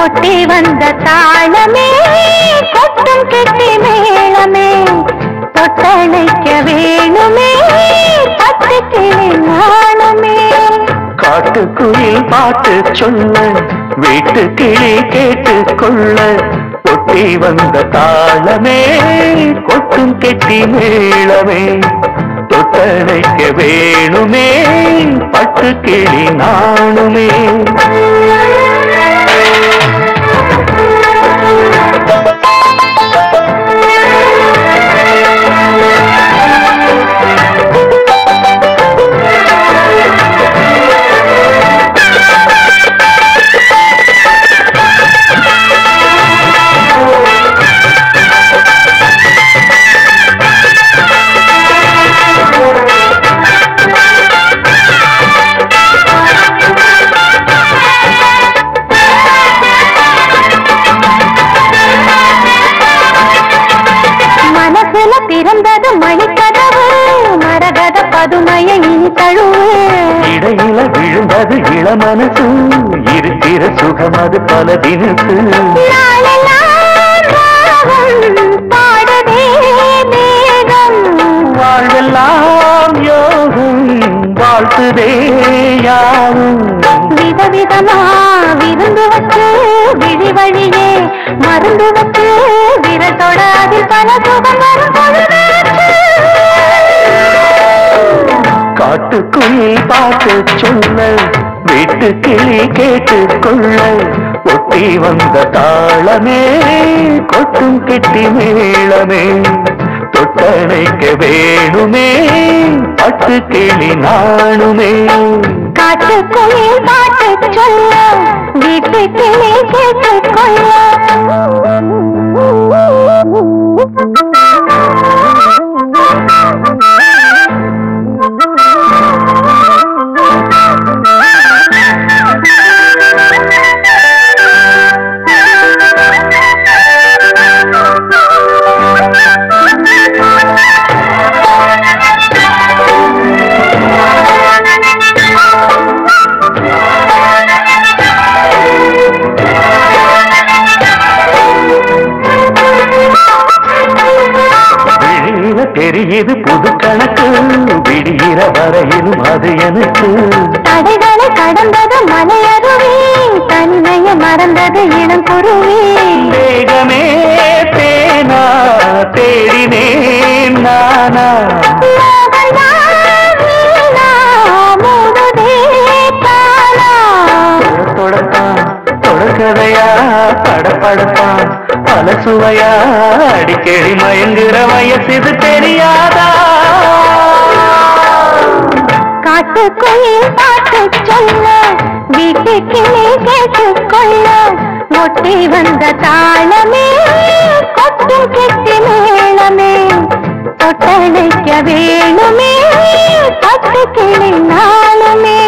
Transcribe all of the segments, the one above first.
கொட்டி வந்த தாளமே கொட்டும் கெட்டி மேளமே தொட்டணைக்க வேணுமே பட்டு கிளி நாணமே காட்டுக்குயில் பாட்டு சொல்ல வீட்டு கிளி கேட்டு கொள்ள ஒட்டி வந்த தாளமே கொட்டும் கெட்டி மேளமே தொட்டணைக்க வேணுமே பட்டு கிளி நாணுமே மனசுல பிறந்தது மணிக்கதவு மரகத பதுமையை இனி தழுவு இடையில விழுந்தது இளமனசு இருக்கிற சுகம் அது பல தினசு நாளெல்லாம் ராகம் பாடுதே மேகம் வாழ்வெல்லாம் யோகம் வாழ்த்துதே யாவும் விதவிதமா விருந்து வச்சு விழி வழியே மருந்து வச்சு விரட்டோட அதில் பல சுகம் வரும் பொழுதாச்சு. காட்டுக்குயில் பாட்டு சொல்ல வீட்டு கிளி கேட்டு கொள்ள ஒட்டி வந்த தாளமே கொட்டும் கெட்டி மேளமே தொட்டணைக்க வேணுமே பட்டு கிளி நாணுமே காட்டுக்குயில் பாட்டு சொல்ல வீட்டுக்கிளி கேட்டுக்கொள்ள விழியில தெரியுது புது கணக்கு விடிகிற வரையிலும் அது எனக்கு தடைகளை கடந்தது மலையருவி தன்மையை மறந்தது இளம் குருவி வேகமே தேனா தேடினேன் நானா மோகன்தான் வீணா, மூடுதே தானா. தொடத்தான் தொடக்கதையா படப்படத்தான் பல சுவையா அடிக்கடி மயங்குற வயசு தெரியாதா காட்டுக்குயில் பாட்டு சொல்ல வீட்டுக்கிளி கேட்டுக்கொள்ள ஒட்டி வந்த தாளமே கொட்டும் கெட்டி மேளமே தொட்டணைக்க வேணுமே பட்டு கிளி நாளுமே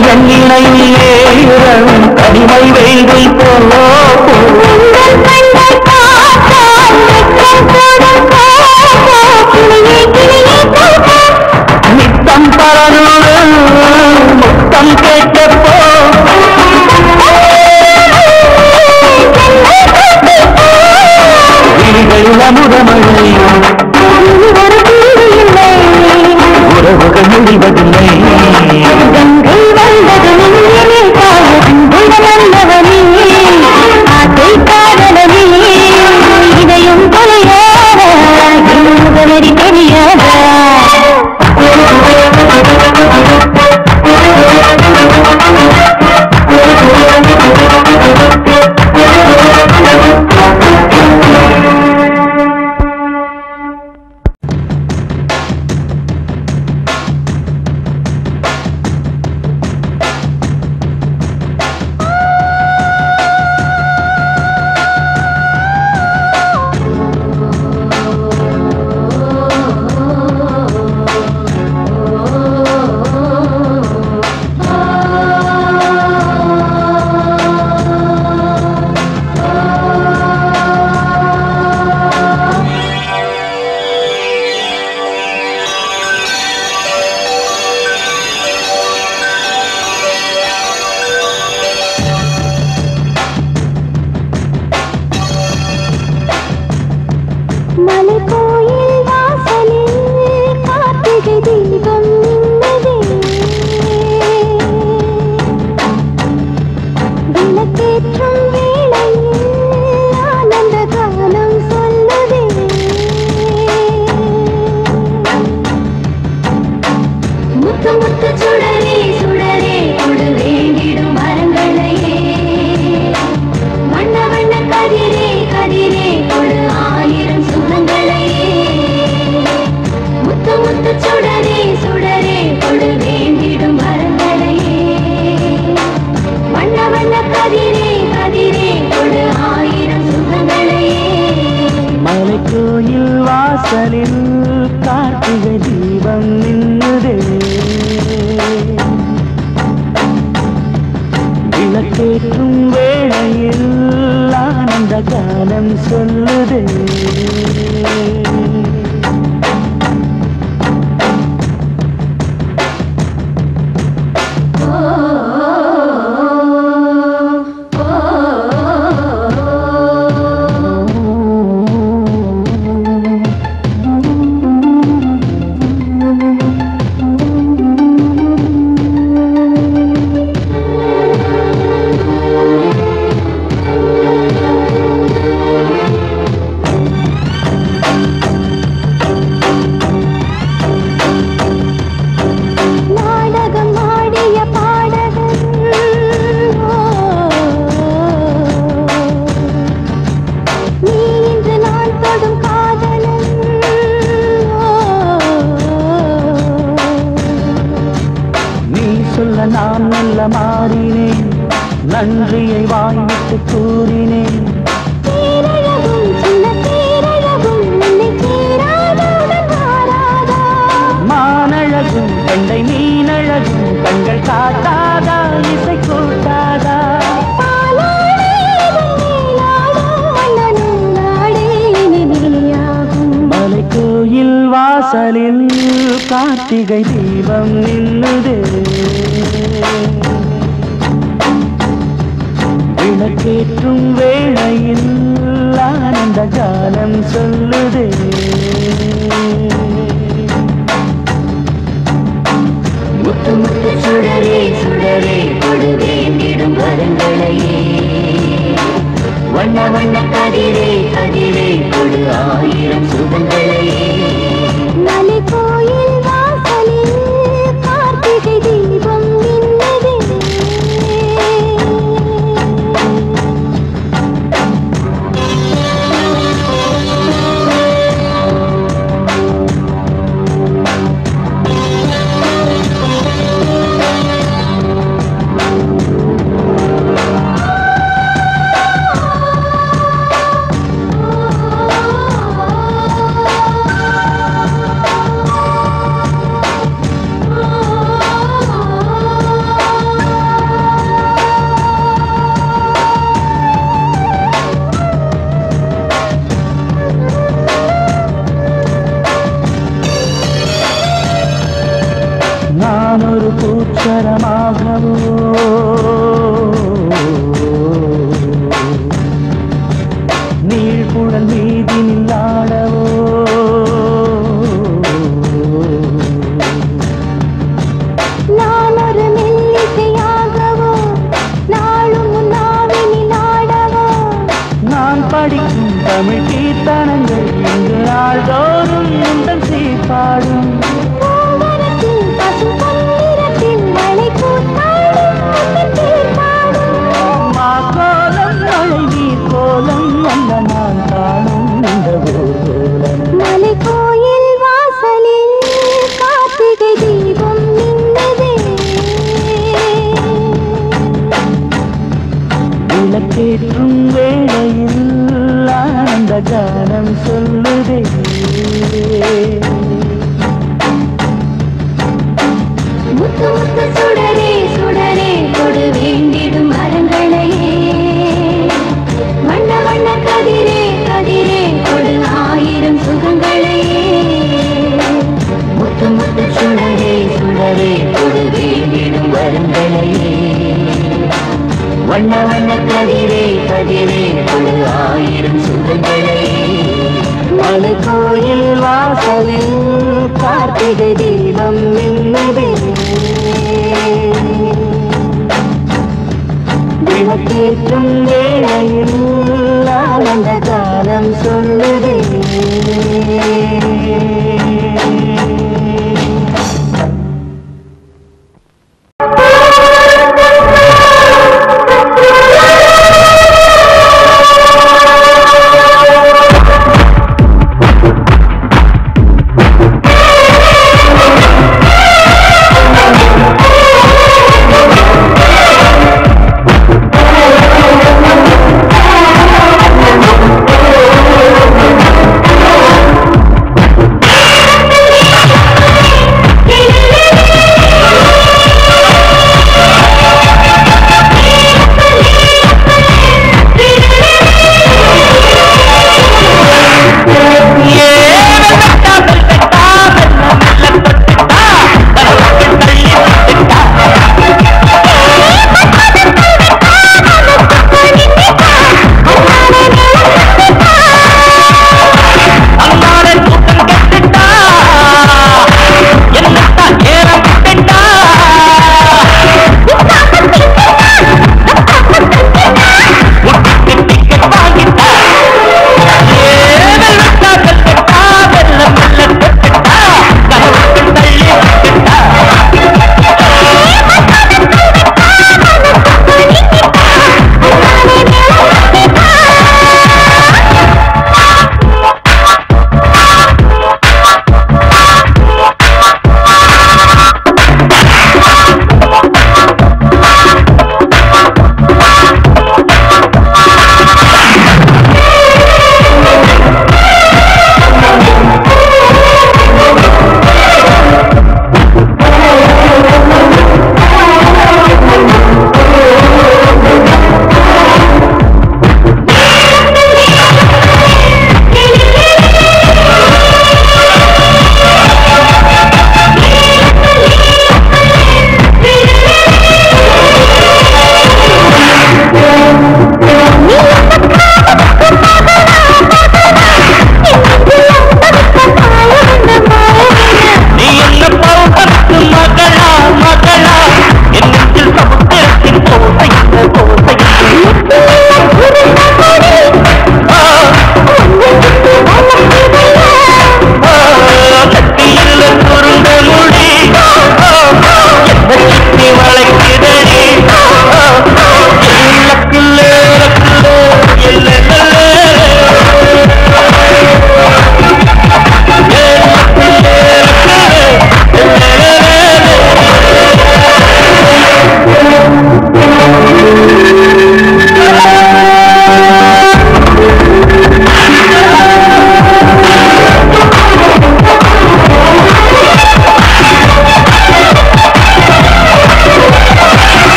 என் இணையில் ஏறும் தனிமை வெயில் போ உங்கள் கண்கள் பார்த்தால் வெட்கம் கூடும் போ, போ, கிளியே, கிளியே, போ, போ. நித்தம் பரநூறு முத்தம் கேட்டப்போ விழிகள் அமுதமழை இனி ஒரு தீர்வு இல்லை. உறவுகள் முடிவதில்லை கங்கை வந்தது நெஞ்சிலே தாய அன்புடன் வந்தவனே. ஆசை காதலனே, இதயம் தொலையாத என் முகவரி தெரியாதா மலை கோயில் வாசலில் கார்த்திகை தீபம் நின்னதே விளக்கேற்றும் வேளையில் ஆனந்த காலம் சொல்லுதே முத்து முத்து சுடரே சுடரே கொடு வேண்டிடும் மரங்களையே வண்ண வண்ண கதிரே கதிரே கொடு ஆயிரம் சுகங்களையே முத்து முத்து சுடரே சுடரே கொடு வேண்டிடும் மரங்களையே வண்ண வண்ண கதிரே கதிரே கொடு ஆயிரம் சுகங்களையே மலைக்கோயில் வாசலில் கார்த்திகை தீபம் நின்னுதே விளக்கேற்றும் வேளையில் ஆனந்த காலம் சொல்லுதே நாடகம் ஆடிய பாடகன் ஓ, நீ இன்று நான் தொடும் காதலன் ஓ, நீ சொல்ல நான் நல்ல மாறினேன் நன்றியை வாய்விட்டு கூறினேன் பேரழகும் சின்ன பேரழகும் உன்னை சேராதவுடன் மாறாதா மானழகும் கண்டை மீனழகும் கண்கள் காட்டாதா இசை கூட்டாதா மலைக்கோயில் வாசலில் கார்த்திகை தீபம் நின்னுதே விளக்கேற்றும் வேளையில் ஆனந்த காலம் சொல்லுதே முத்து முத்து சுடரே சுடரே கொடு வேண்டிடும் வரங்களையே வண்ண வண்ண கதிரே கதிரே கொடு ஆயிரம் சுகங்களையே மலை கோயில் வாசலில் கார்த்திகை தீபம் மின்னதே ஆ ஒரு பூச்சரமாகவோ நீழ்குழல் மீதினில் ஆடவோ நான் ஒரு மெல்லிசையாகவோ நாளும் நாவினில் ஆடவோ நான் படிக்கும் தமிழ் கீர்த்தனங்கள் இங்கு நாள்தோறும் உங்கள் சீர்பாடும் பூமரத்தில் பசும் பொன்னிறத்தில் மழை கூத்தாடும் முத்தம் தீர்ப்பாடும் மாக்கோலம் மழை நீர் கோலம் வந்த நான் காணும் இந்த ஊர்கோலம் மலை கோயில் வாசலில் கார்த்திகை தீபம் மின்னதே விளக்கேற்றும் வேளையில் ஆனந்த கானம் சொல்லுதே முத்து முத்து சுடரே சுடரே கொடு வேண்டிடும் மரங்களையே வண்ண வண்ண கதிரே கதிரே கொடு ஆயிரம் சுகங்களையே முத்து முத்து சுடரே சுடரே கொடு வேண்டிடும் வருங்களையே வண்ண வண்ண கதிரே கதிரே கொடு ஆயிரம் சுகங்களே மலை கோயில் வாசலில் கார்த்திகை தீபம் மின்னதே விளக்கேற்றும் வேளையில் ஆனந்த காலம் சொல்லுதே ஆ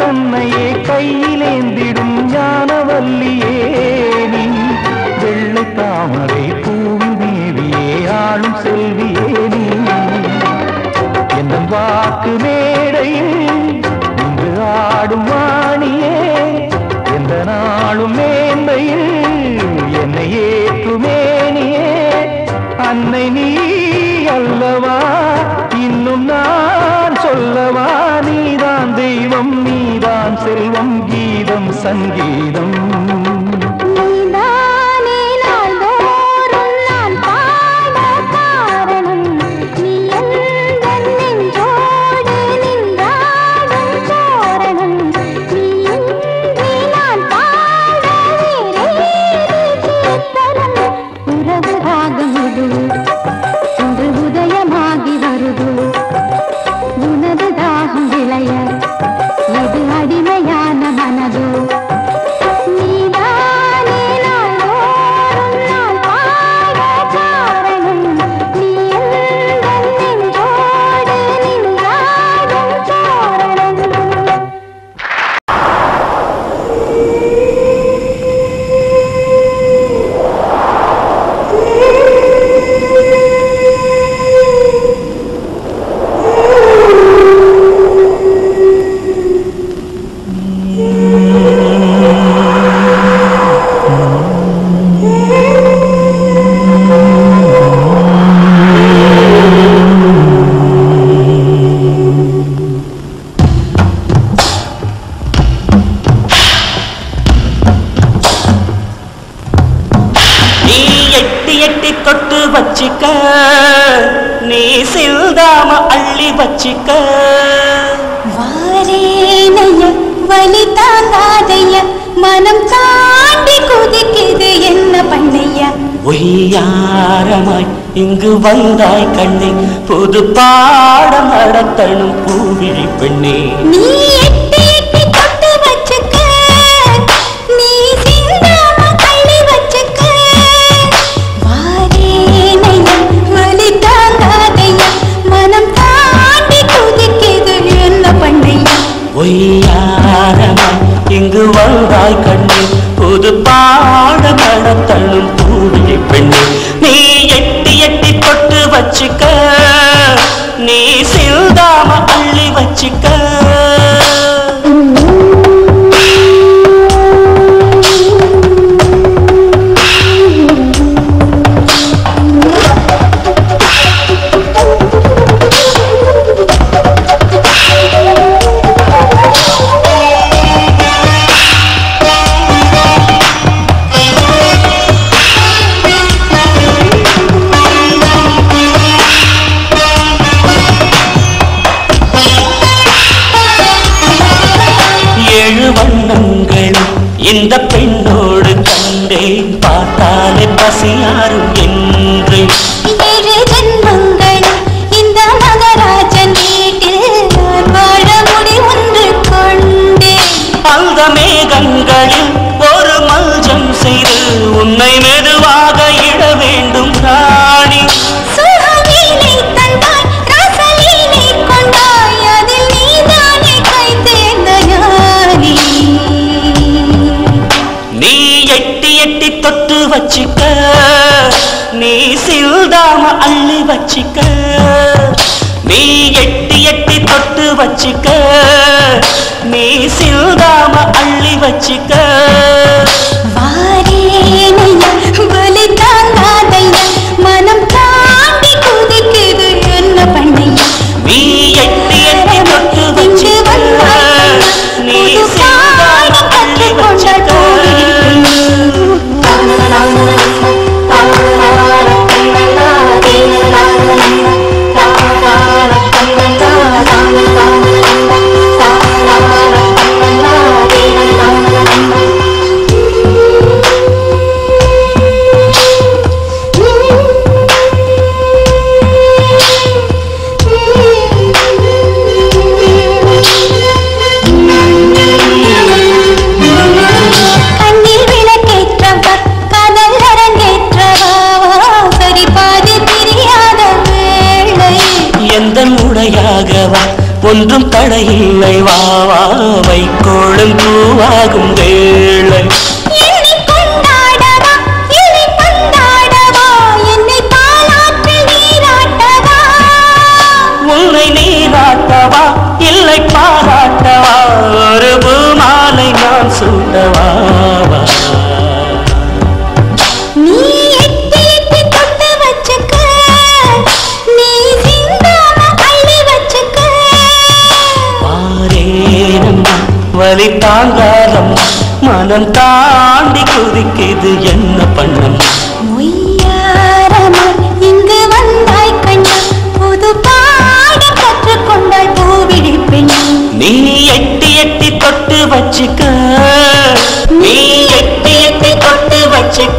தன்னையே கையிலேந்திடும் ஞானவல்லியே நீ வெள்ளை தாமரை பூவின் தேவியே ஆளும் செல்வியே நீ என் வாக்கு மேடையில் இன்று ஆடும் வாணியே எந்த நாளும் மேன்மையில் என்னை ஏற்றுமேனியே அன்னை நீ அல்லவா இன்னும் நான் சொல்லவா நீதான் தெய்வம் நீதான் செல்வம் கீதம் சங்கீதம் நீதானே நாள்தோறும் நான் பாட காரணம் நீ எந்தன் நெஞ்சோடு நின்றாடும் தோரணம் நீ இன்றி நான் பாட வேறேது கீர்த்தனம் உறவு ராகம் இது இன்று உதயமாகி வருது உனது தாகம் விளைய இது அடிமையான மனதோ நீதானே நாள்தோறும் நான் பாட காரணம் நீ எந்தன் நெஞ்சோடு நின்றாடும் தோரணம் நீ எட்டி எட்டி தொட்டு வச்சிக்க நீ சிந்தாம அள்ளி வச்சிக்க வாரேனைய வலி தாங்காதைய மனம் தாண்டி குதிக்குது என்ன பண்ணையா ஒய்யாரமாய் இங்கு வந்தாய் கண்ணே புது பாடம் நடத்தணும் பூவிழி பெண்ணே நீ எட்டி எட்டி தொட்டு வச்சுக்க நீ சிந்தாம அள்ளி வச்சுக்க வாரேனைய வலி தாங்காதைய மனம் தாண்டி குதிக்குது என்ன பண்ணையா ஒய்யாரமாய் இங்கு வந்தாய் கண்ணே புது பாடம் நடத்தணும் பூவிழி பெண்ணே நீ எட்டி எட்டி தொட்டு வச்சிக்க நீ சிந்தாம அள்ளி வச்சிக்க ஏழு வண்ணங்களும் இந்த பெண்ணோடு கண்டேன் பார்த்தாலே பசியாரும் என்று ஏழு ஜென்மங்களும் இந்த மகராஜன் வீட்டில் நான் வாழ முடி ஒன்று கொண்டேன் அந்த மேகங்களில் ஒரு மல்ஜம் செய்து உன்னை மெதுவாக இட வேண்டும் ராணி சுகலீலை தந்தாய் ரசலீலை கொண்டாய் அதில் நீதானே கை தேர்ந்த ஞானி நீ எட்டி எட்டி தொட்டு வச்சிக்க நீ சிந்தாம அள்ளி வச்சிக்க நீ எட்டி எட்டி தொட்டு வச்சிக்க நீ சிந்தாம அள்ளி வச்சிக்க வாரேனைய வலி தாங்காதைய மனம் தாண்டி குதிக்குது என்ன பண்ணையா நீ எட்டி எட்டி தொட்டு இங்கு வச்சிக்க வந்தாய் நீ புது சிந்தாம பாடம் அள்ளி கற்றுக்கொண்ட கண்ணில் விளக்கேற்றவர் கதல் அரங்கேற்றவா சரி பாதி தெரியாத வேளை எந்த உடையாகவா ஒன்றும் தடையில்லை வா வா வைக்க உள்ளம் பூவாகும் வேளை என்னை கொண்டாடவா என்னை கொண்டாடவா என்னை தாலாற்றில் நீராட்டவா உன்னை நீராட்டவா இல்லை பாராட்டவா ஒரு பூமாலை நான் சூட்டவாவா நீ எட்டி எட்டி தொட்டு வச்சுக்க நீ சிந்தாம அள்ளி வச்சுக்க பாரேனம்மா வலி தாங்காதம்மா மனம் தாண்டி குதிக்குது என்ன பண்ணம்மா மொய்யாரமா இங்கு வந்தாய் கண்ணா புது பாட கற்றுக்கொண்டாய் பூவிழி பெண்ணே நீ எட்டி எட்டி தொட்டு வச்சுக்க நீ எட்டி எட்டி தொட்டு வச்சுக்க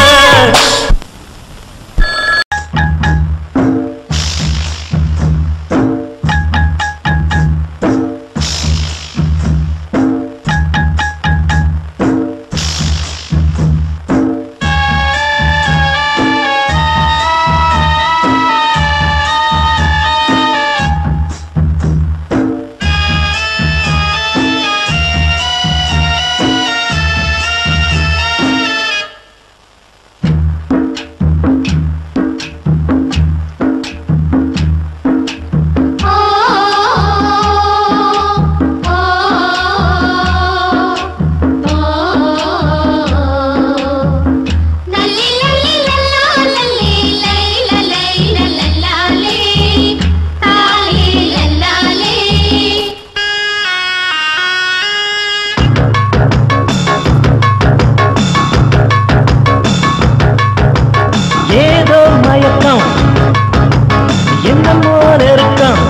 ஏதோ மயக்கம் என்னமோ நெருக்கம்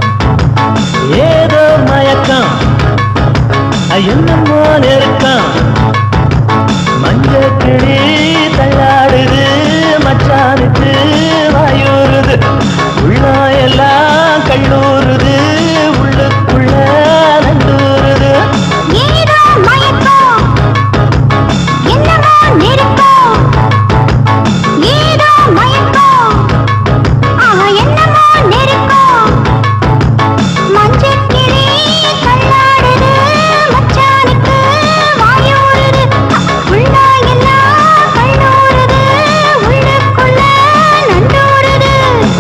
ஏதோ மயக்கம் என்னமோ நெருக்கம் மஞ்ச கிளி தள்ளாடுது மச்சானுக்கு வாயூறுது உள்ள எல்லாம் கல்லூறுது உள்ளுக்குள்ள நண்டூறுது ஏதோ மயக்கம் என்னமோ நெருக்கம் ஏதோ மயக்கம் ஆஹா என்னமோ நெருக்கம் மஞ்சக்கிளி கல்லாடுது மச்சானுக்கு வாயூறுது உள்ள எல்லாம் கல்லூறுது உள்ளுக்குள்ள நண்டூறுது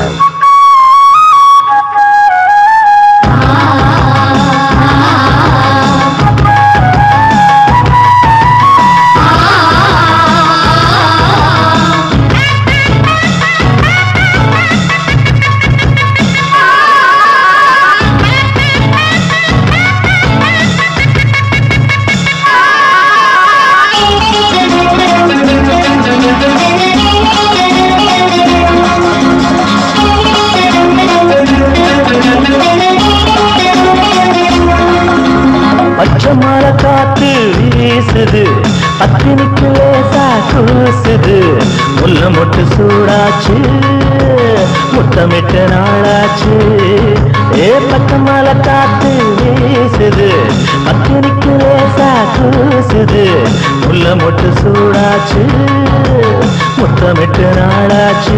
பச்சை மலை காத்து வீசுது பத்தினிக்கு லேசா கூசுது முள்ள மொட்டு சூடாச்சு முத்தமிட்ட நாளாச்சு ஏ பச்சை மலை காத்து வீசுது பத்தினிக்கு லேசா கூசுது முள்ள மொட்டு சூடாச்சு முத்தமிட்ட நாளாச்சு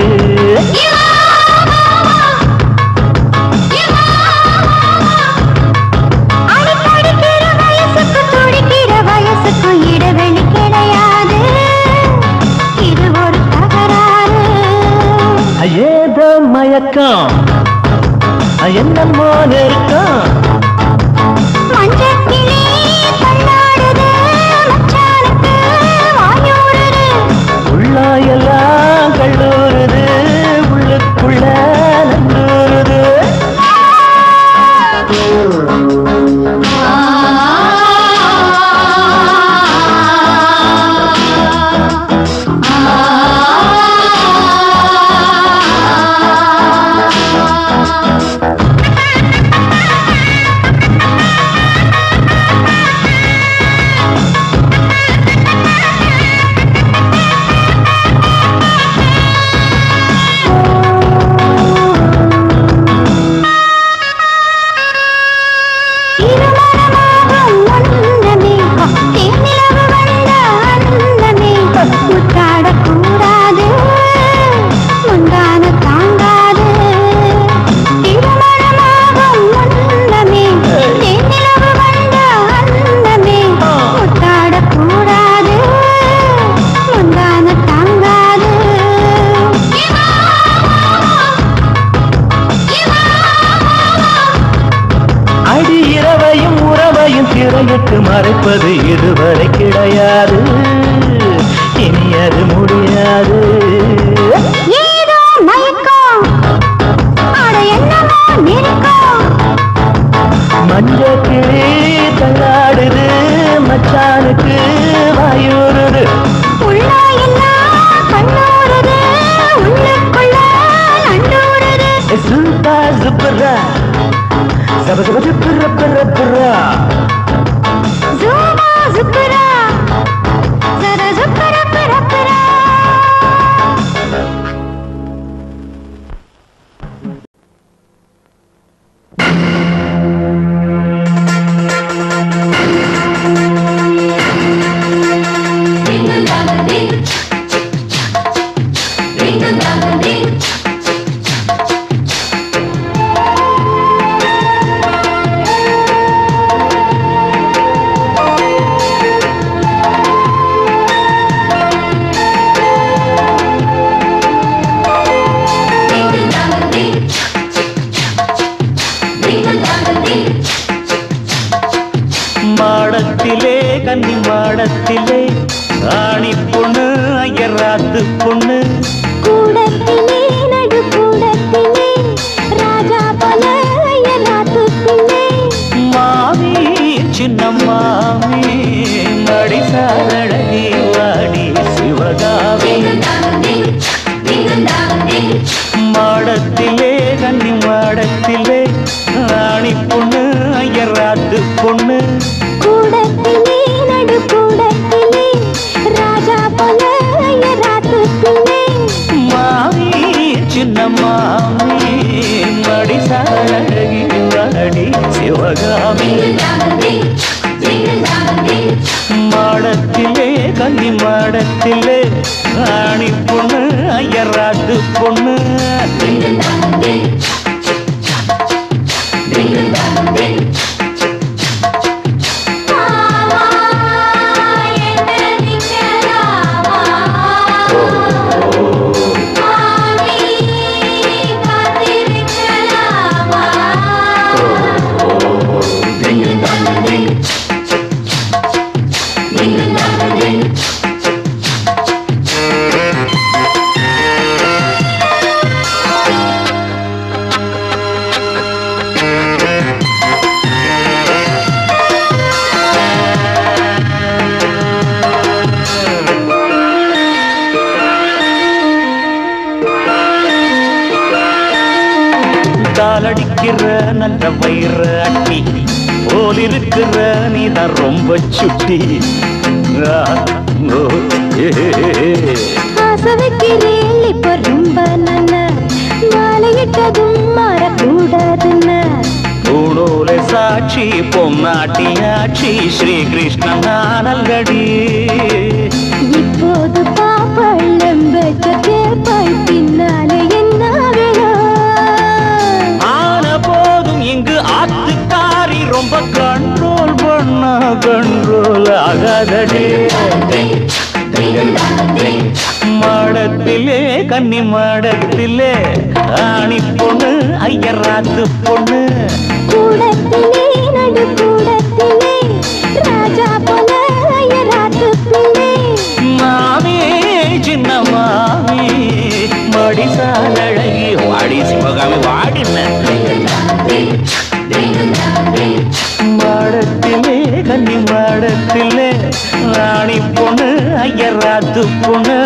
அடிக்கடிக்கிற வயசுக்கு துடிக்கிற வயசுக்கு இடைவெளி கிடையாது இது ஒரு தகராறு ஏதோ மயக்கம் என்னமோ நெருக்கம் மஞ்சக்கிளி தள்ளாடுது மச்சானுக்கு வாயூறுது உள்ளாயெல்லாம் கல்லூருது உள்ளுக்குள்ள நண்டூருது ஆ எனக்கு மறைப்பது இதுவரை கிடையாது இனி அது முடியாது ஏதோ மயக்கம் அட என்னமோ நெருக்கம் மஞ்ச கிளி தள்ளாடுது மச்சானுக்கு வாயூறுது உள்ள எல்லாம் கண்ணூறுது உள்ளுக்குள்ள நண்டூறுது சுல்பா சுப்புரா சப சப சுப்புர புர புரா ஜூமா ஜுக்குரா ஜர ஜுக்குர புர புரா மாடத்திலே கன்னி மாடத்திலே ஆணி பொண்ணு ஐயராத்து பொண்ணு கூடத்திலே நடு கூடத்திலே ராஜா போல ஐயனாத்து பிள்ளை மாமி சின்ன மாமி மடிசாரழகி வாடி சிவகாமி மாடத்திலே கன்னி மாடத்திலே ஆணி பொண்ணு ஐயராத்து பொண்ணு கூடத்திலே நடு கூடத்திலே ராஜா போல ஐயனாத்து பிள்ளை மாமி சின்ன மாமி மடிசாரழகி வாடி சிவகாமி மாடத்திலே கன்னி மாடத்திலே ஆணி பொண்ணு ஐயராத்து பொண்ணு காலடிக்கிற நல்ல வயிற அட்டி போல் இருக்கிற நீதான் ரொம்ப சுட்டி ஆ, ஓ, ஏ, ஏ, ஏ. ஆசை வைக்கிறேன் இப்ப ரொம்ப நல்ல மாலையிட்டதும் மாறக்கூடாதுன்னு பூணூலை சாட்சி பொன்னாட்டியாட்சி ஸ்ரீகிருஷ்ணன் நானல்கடி இப்போது பாப்பள்ளம் வச்ச கேப்பாய் பின்னாலே என்ன வேணும் ஆன போதும் இங்கு ஆத்துக்காரி ரொம்ப கண்ட்ரோல் பண்ண கண்ட்ரோல் ஆகாதடி மாடத்திலே கன்னி மாடத்திலே ஆணி பொண்ணு ஐயராத்து பொண்ணு கூடத்திலே நடு கூடத்திலே ராஜா போல ஐயராத்து பிள்ளை மாமி சின்ன மாமி மடிசாலழகி வாடி சிவகாமி வாடின மாடத்திலே கன்னி மாடத்திலே ராணி பொண்ணு ஐயராத்து பொண்ணு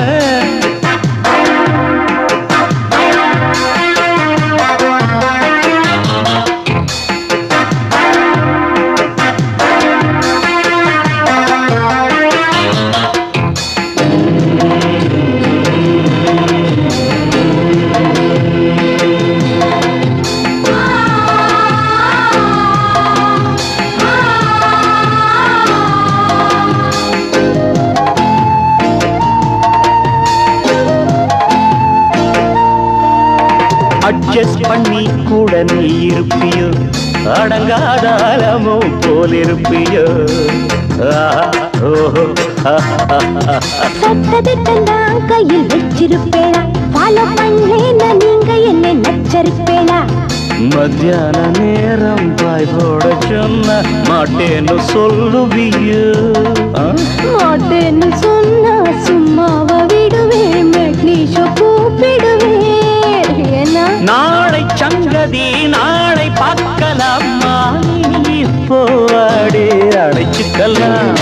அட்ஜஸ்ட் பண்ணி கூட நீ இருப்பியோ அடங்காத அலமோ போல் இருப்பியோ ஆஹா, ஓஹோ, ஆஹா. சட்டதிட்டம் தான் கையில் வச்சிருப்பேளா ஃபாலோ பண்ணேன்னா நீங்க என்ன நச்சரிப்பேளா மத்தியான நேரம் பாய் போட சொன்ன மாட்டேன்னு சொல்லுவியோ ஆ? மாட்டேன்னு சொன்னா சும்மாவா விடுவேன் மெக்னீஷோ கூப்பிடுவேன் என்ன நாளை சங்கதி நாளை பார்க்கலாமா நீ இப்போ அடே அடைச்சுக்கலாம்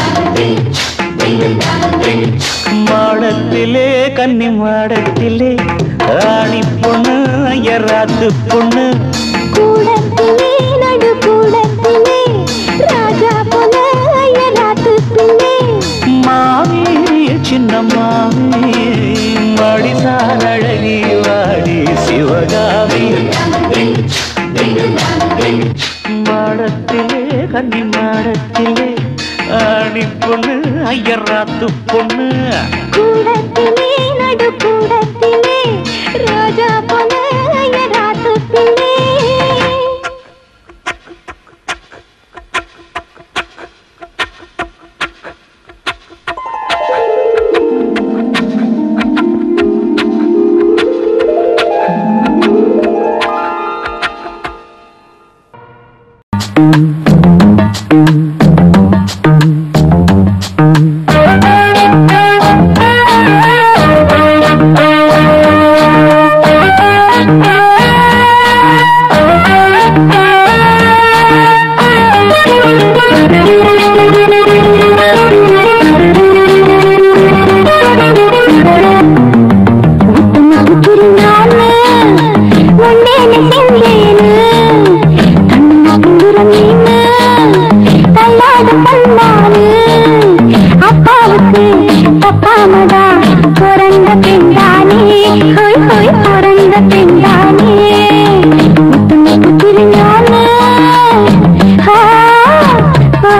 மாடத்திலே கன்னி மாடத்திலே ராணி பொண்ணு ஐயராத்து பொண்ணு கூடத்திலே நடு கூடத்திலே ராஜா போல அயராத்து பிள்ளை மாமி சின்ன மாமி மடிசார் அழகி வாடி சிவகாமி மாடத்திலே கன்னி மாடத்திலே ஆணி பொண்ணு ஐயராத்து பொண்ணு கூடத்திலே நடு கூடத்திலே ராஜா போல அயராத்து பிள்ளை அப்பாவுக்கு தப்பாமதா பிறந்த பெண்தானே ஹோய் ஹோய் பிறந்த பெண்தானே முத்து முத்து திருஞானே ஆ, ஆ,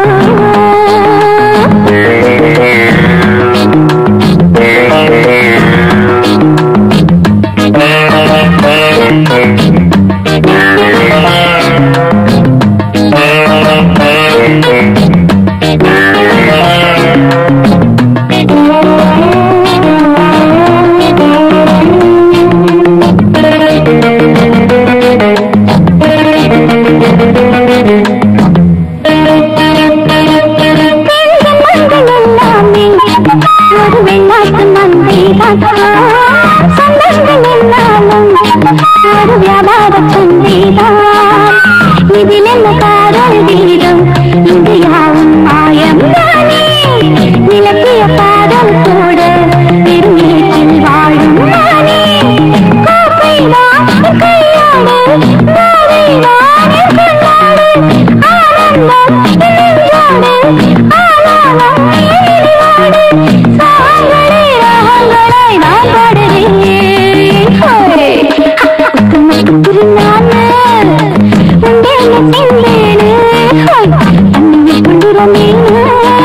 பெண்கள் எல்லாமே ஒரு வெள்ளாட்டு மந்தைதான் சொந்தங்கள் எல்லாரும் ஒரு வியாபார சந்தைதான் இதில் என்ன காதல் வீரம் இந்தியாவும் மாயம் தானே நிலத்திய பாதம் கூட பெருமேற்றில் வாழும் தானே கோப்பை தான் கையோடு நாளை நானே கொண்டாடு ஆனந்தம் நெஞ்சோடு ஆலாலம் எழிலோடு சாகரை ராகங்களை நான் பாடுறேன் ஹோய். முத்து முத்து திருநாளு உண்டேன்னு செந்தேனு ஹோய். தண்ணி கொண்டுற மீனு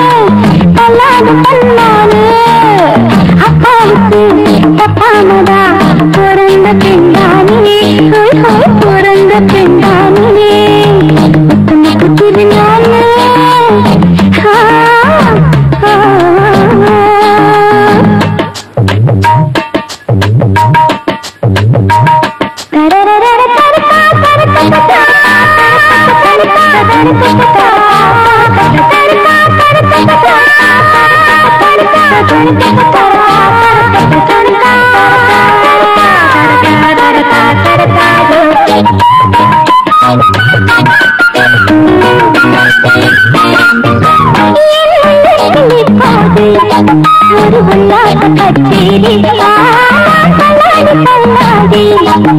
தள்ளாத தன்னானு அப்பாவுக்கு தப்பாமதா பிறந்த பெண்தானே ஹோய் ஹோய் பிறந்த பெண்தானே முத்து முத்து திருநாளு ஆ, ஆ, ஆ. ஒரு உல்லாச கச்சேரி கல்லாடி கல்லாடி